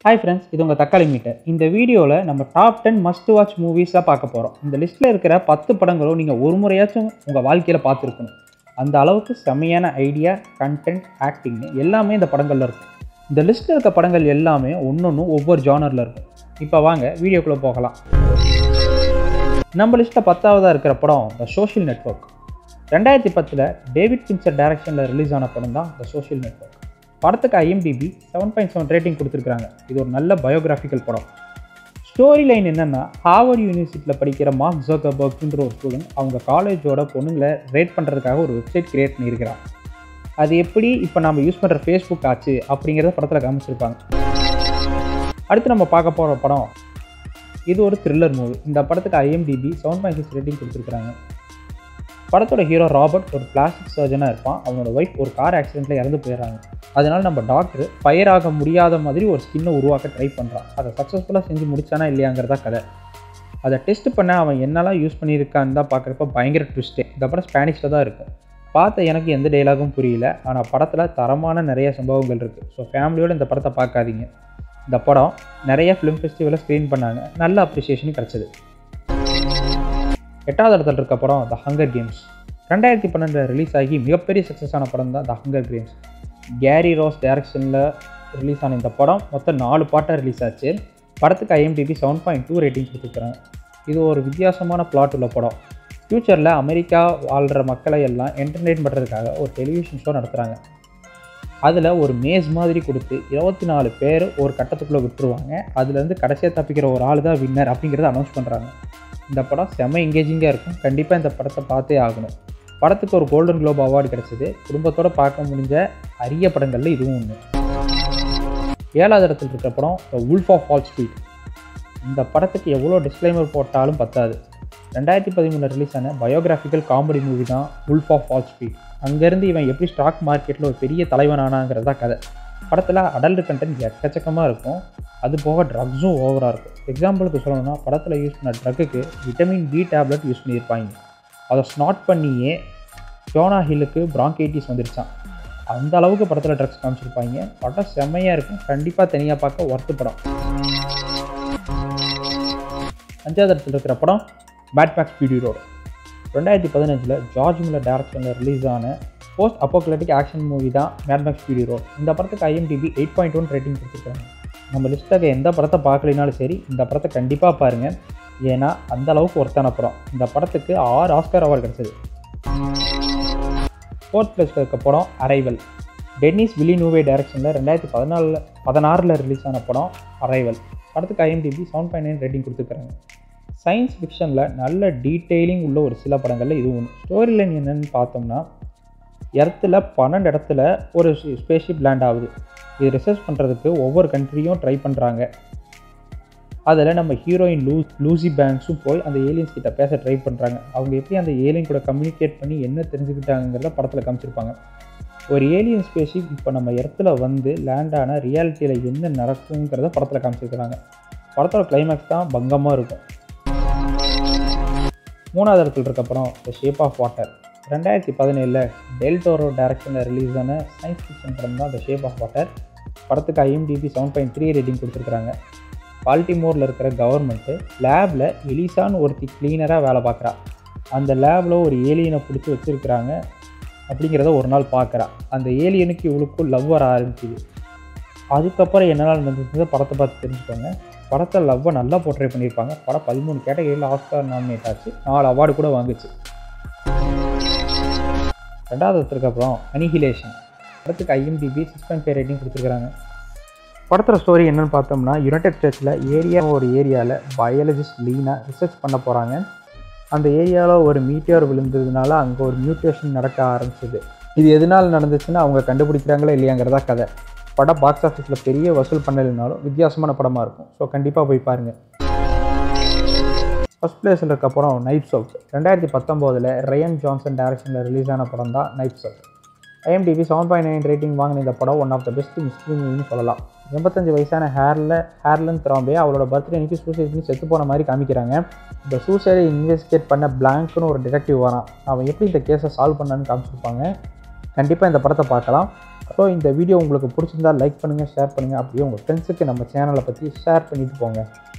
hi friends இது உங்கள் தக்காளி மீட்டர் இந்த வீடியோவில் நம்ம டாப் டென் மஸ்ட் வாட்ச் மூவிஸாக பார்க்க போகிறோம் இந்த லிஸ்ட்டில் இருக்கிற பத்து படங்களும் நீங்கள் ஒரு முறையாச்சும் உங்கள் வாழ்க்கையில் பார்த்துருக்கணும் அந்த அளவுக்கு செம்மையான ஐடியா கண்டென்ட் ஆக்டிங்னு எல்லாமே இந்த படங்களில் இருக்கும் இந்த லிஸ்ட்டில் இருக்க படங்கள் எல்லாமே ஒன்று ஒன்று ஒவ்வொரு ஜானரில் இருக்கும் இப்போ வாங்க வீடியோக்குள்ளே போகலாம் நம்ம லிஸ்ட்டில் பத்தாவதாக இருக்கிற படம் த சோஷியல் நெட்வொர்க் ரெண்டாயிரத்தி பத்தில் டேவிட் பின்சர் டைரக்ஷனில் ரிலீஸ் ஆன படம் தான் த சோஷியல் நெட்வொர்க் படத்துக்கு IMDb seven point seven rating கொடுத்துருக்காங்க இது ஒரு நல்ல பயோகிராஃபிக்கல் படம் ஸ்டோரி லைன் என்னென்னா ஹார்வர்ட் யூனிவர்சிட்டியில் படிக்கிற மார்க் ஜோகபர்க்ன்ற ஒரு ஸ்டூடெண்ட் அவங்க காலேஜோட பொண்ணுங்களை ரேட் பண்ணுறதுக்காக ஒரு வெப்சைட் கிரியேட் பண்ணியிருக்கிறான் அது எப்படி இப்போ நம்ம யூஸ் பண்ணுற ஃபேஸ்புக் ஆச்சு அப்படிங்கிறத படத்தில் காமிச்சிருப்பாங்க அடுத்து நம்ம பார்க்க போகிற படம் இது ஒரு த்ரில்லர் மூவி இந்த படத்துக்கு IMDb seven point six rating கொடுத்துருக்காங்க படத்தோட ஹீரோ ராபர்ட் ஒரு பிளாஸ்டிக் சர்ஜனாக இருப்பான் அவனோட ஒய்ஃப் ஒரு கார் ஆக்சிடெண்ட்டில் இறந்து போயிடுறாங்க அதனால் நம்ம டாக்டர் ஃபயர் ஆக முடியாத மாதிரி ஒரு ஸ்கின்னை உருவாக்க ட்ரை பண்ணுறான் அதை சக்ஸஸ்ஃபுல்லாக செஞ்சு முடிச்சானா இல்லையாங்கிறதா கதை அதை டெஸ்ட் பண்ண அவன் என்னெல்லாம் யூஸ் பண்ணியிருக்கான்னு தான் பார்க்குறப்ப பயங்கர ட்விஸ்ட்டு இந்த படம் ஸ்பானிஷில் தான் இருக்கும் பார்த்த எனக்கு எந்த டைலாகும் புரியல ஆனால் படத்தில் தரமான நிறைய சம்பவங்கள் இருக்குது ஸோ ஃபேமிலியோடு இந்த படத்தை பார்க்காதீங்க இந்த படம் நிறைய ஃபிலிம் ஃபெஸ்டிவலில் ஸ்க்ரீன் பண்ணாங்க நல்ல அப்ரிசியேஷன் கிடச்சிது எட்டாவது இடத்துல இருக்க படம் த ஹங்கர் கேம்ஸ் ரெண்டாயிரத்தி பன்னெண்டில் ரிலீஸ் ஆகி மிகப்பெரிய சக்ஸஸ் ஆன படம் தான் the hunger games Gary Ross டைரக்ஷனில் ரிலீஸ் ஆன இந்த படம் மொத்தம் நாலு பாட்டாக ரிலீஸ் ஆச்சு படத்துக்கு IMDb seven point two rating கொடுத்துருக்குறாங்க இது ஒரு வித்தியாசமான பிளாட் உள்ள படம் ஃப்யூச்சரில் அமெரிக்கா வாழ்கிற மக்களை எல்லாம் என்டர்டெயின் பண்ணுறதுக்காக ஒரு டெலிவிஷன் ஷோ நடத்துகிறாங்க அதில் ஒரு மேஸ் மாதிரி கொடுத்து இருபத்தி நாலு பேர் ஒரு கட்டத்துக்குள்ளே விட்டுருவாங்க அதுலேருந்து கடைசியாக தப்பிக்கிற ஒரு ஆள் தான் வின்னர் அப்படிங்கிறத அனௌன்ஸ் பண்ணுறாங்க இந்த படம் செம்ம எங்கேஜிங்காக இருக்கும் கண்டிப்பாக இந்த படத்தை பார்த்தே ஆகணும் படத்துக்கு ஒரு கோல்டன் குளோப் அவார்டு கிடச்சிது குடும்பத்தோடு பார்க்க முடிஞ்ச அரிய படங்களில் இதுவும் ஒன்று ஏழாவது இடத்துல இருக்கிற படம் the wolf of Wall Street இந்த படத்துக்கு எவ்வளோ டிஸ்க்ளைமர் போட்டாலும் பத்தாது ரெண்டாயிரத்தி பதிமூணில் ரிலீஸ் ஆன பயோகிராஃபிக்கல் காமெடி மூவி தான் உல்ஃப் ஆஃப் வால் ஸ்ட்ரீட் அங்கேருந்து இவன் எப்படி ஸ்டாக் மார்க்கெட்டில் ஒரு பெரிய தலைவனானாங்கிறதா கதை படத்தில் அடல்ட் கண்டென்ட் எக்கச்சக்கமாக இருக்கும் அது போக ட்ரக்ஸும் ஓவராக இருக்கும் எக்ஸாம்பிளுக்கு சொல்லணும்னா படத்தில் யூஸ் பண்ண ட்ரக்குக்கு விட்டமின் பி டேப்லெட் யூஸ் பண்ணியிருப்பாங்க அதை ஸ்னாட் பண்ணியே ஜோனா ஹில்லுக்கு ப்ராங்கைட்டிஸ் வந்துருச்சான் அந்த அளவுக்கு படத்தில் ட்ரக்ஸ் காமிச்சிருப்பாங்க படம் செம்மையாக இருக்கும் கண்டிப்பாக தனியாக பார்க்க ஒர்த்து படம் அஞ்சாவது இடத்துல இருக்கிற படம் பேட் பேக் ஸ்பீடி ரோடு ரெண்டாயிரத்தி பதினஞ்சில் ஜார்ஜ் மில்லர் டேரக்ஷனில் ரிலீஸ் ஆன போஸ்ட் அப்போக்லட்டிக் ஆக்ஷன் மூவி தான் மேட் பேக் ஸ்பீடி ரோட் இந்த படத்துக்கு IMDb eight point one rating கொடுத்துருக்காங்க நம்ம லிஸ்ட்டாக எந்த படத்தை பார்க்கலினாலும் சரி இந்த படத்தை கண்டிப்பாக பாருங்கள் ஏன்னா அந்த அளவுக்கு ஒர்த்தான படம் இந்த படத்துக்கு ஆறு ஆஸ்கர் அவார்டு கிடச்சிது ஃபோர்த் பிளேஸில் இருக்க படம் அரைவல் டென்னிஸ் வில்லி நூவே டைரக்ஷனில் ரெண்டாயிரத்தி பதினாலில் பதினாறில் ரிலீஸ் ஆன படம் அரைவல் படத்துக்கு IMDb seven point nine rating கொடுத்துருக்காங்க சயின்ஸ் ஃபிக்ஷனில் நல்ல டீட்டெயிலிங் உள்ள ஒரு சில படங்களில் இது ஒன்று ஸ்டோரி லைன் என்னென்னு பார்த்தோம்னா இடத்துல பன்னெண்டு இடத்துல ஒரு ஸ்பேஸ்ஷிப் லேண்ட் ஆகுது இது ரிசர்ச் பண்ணுறதுக்கு ஒவ்வொரு கண்ட்ரியும் ட்ரை பண்ணுறாங்க அதில் நம்ம ஹீரோயின் லூ லூசி பேங்க்ஸும் போய் அந்த ஏலியன்ஸ் கிட்ட பேச ட்ரை பண்ணுறாங்க அவங்க எப்படி அந்த ஏலியன் கூட கம்யூனிகேட் பண்ணி என்ன தெரிஞ்சுக்கிட்டாங்கிறத படத்தில் காமிச்சிருப்பாங்க ஒரு ஏலியன் ஸ்பேஸ்ஷிப் இப்போ நம்ம இடத்துல வந்து லேண்ட் ஆன ரியாலிட்டியில் என்ன நடக்குங்கிறத படத்தில் காமிச்சிருக்கிறாங்க படத்தோட கிளைமேக்ஸ் தான் பங்கமாக இருக்கும் மூணாவது இடத்துல இருக்க படம் த ஷேப் ஆஃப் வாட்டர் ரெண்டாயிரத்தி பதினேழில் டெல்டோரோ டைரக்ஷனில் ரிலீஸ் ஆன சயின்ஸ் ஃபிக்ஷன் படம் தான் த ஷேப் ஆஃப் வாட்டர் படத்துக்கு IMDb seven point three rating கொடுத்துருக்குறாங்க பால்டிமோரில் இருக்கிற கவர்மெண்ட்டு லேபில் எலிசான்னு ஒருத்தி க்ளீனராக வேலை பார்க்குறா அந்த லேபில் ஒரு ஏலியனை பிடிச்சி வச்சுருக்குறாங்க அப்படிங்கிறத ஒரு நாள் பார்க்குறா அந்த ஏலியனுக்கு இவளுக்கும் லவ் வர ஆரம்பிக்குது அதுக்கப்புறம் என்னெல்லாம் நடந்துச்சு படத்தை பார்த்து தெரிஞ்சுக்கோங்க படத்தை லவ்வை நல்லா போர்ட்ரே பண்ணியிருப்பாங்க படம் பதிமூணு கேட்டகரியில் ஆஸ்கார் நாமினேட் ஆச்சு நாலு அவார்டு கூட வாங்குச்சு ரெண்டாவது இடத்துக்கு அப்புறம் அனிஹிலேஷன் படத்துக்கு IMDb six point five rating கொடுத்துருக்காங்க படத்தோட ஸ்டோரி என்னென்னு பார்த்தோம்னா யுனைடெட் ஸ்டேட்ஸில் ஏரியா ஒரு ஏரியாவில் பயாலஜிஸ்ட் லீனாக ரிசர்ச் பண்ண போகிறாங்க அந்த ஏரியாவில் ஒரு மீட்டியர் விழுந்ததுனால அங்கே ஒரு மியூட்டேஷன் நடக்க ஆரம்பிச்சிது இது எதனால் நடந்துச்சுன்னு அவங்க கண்டுபிடிக்கிறாங்களா இல்லையாங்கிறதா கதை படம் பாக்ஸ் ஆஃபீஸில் பெரிய வசூல் பண்ணலைனாலும் வித்தியாசமான படமாக இருக்கும் ஸோ கண்டிப்பாக போய் பாருங்கள் ஃபஸ்ட் பிளேஸில் இருக்க படம் நைட்ஸ் அவுட் ரெண்டாயிரத்தி பத்தொம்போதில் ரயன் ஜான்சன் டைரக்ஷனில் ரிலீஸ் ஆன படம் தான் knives out IMDb seven point nine rating வாங்கின இந்த படம் one of the best mystery மூவின்னு சொல்லலாம் எண்பத்தஞ்சு வயசான ஹேரில் ஹேர்லன் திராம்பே அவளோட பர்த்டே அன்றைக்கி சூசைட் பண்ணி செத்து போன மாதிரி காமிக்கிறாங்க இந்த சூசைடை இன்வெஸ்டிகேட் பண்ண பிளாங்க்னு ஒரு டிடெக்டிவ் வரான் அவன் எப்படி இந்த கேஸை சால்வ் பண்ணான்னு காமிச்சிருப்பாங்க கண்டிப்பாக இந்த படத்தை பார்க்கலாம் ஸோ இந்த வீடியோ உங்களுக்கு பிடிச்சிருந்தா லைக் பண்ணுங்கள் ஷேர் பண்ணுங்கள் அப்படியே உங்கள் ஃப்ரெண்ட்ஸுக்கு நம்ம சேனலை பற்றி ஷேர் பண்ணிட்டு போங்க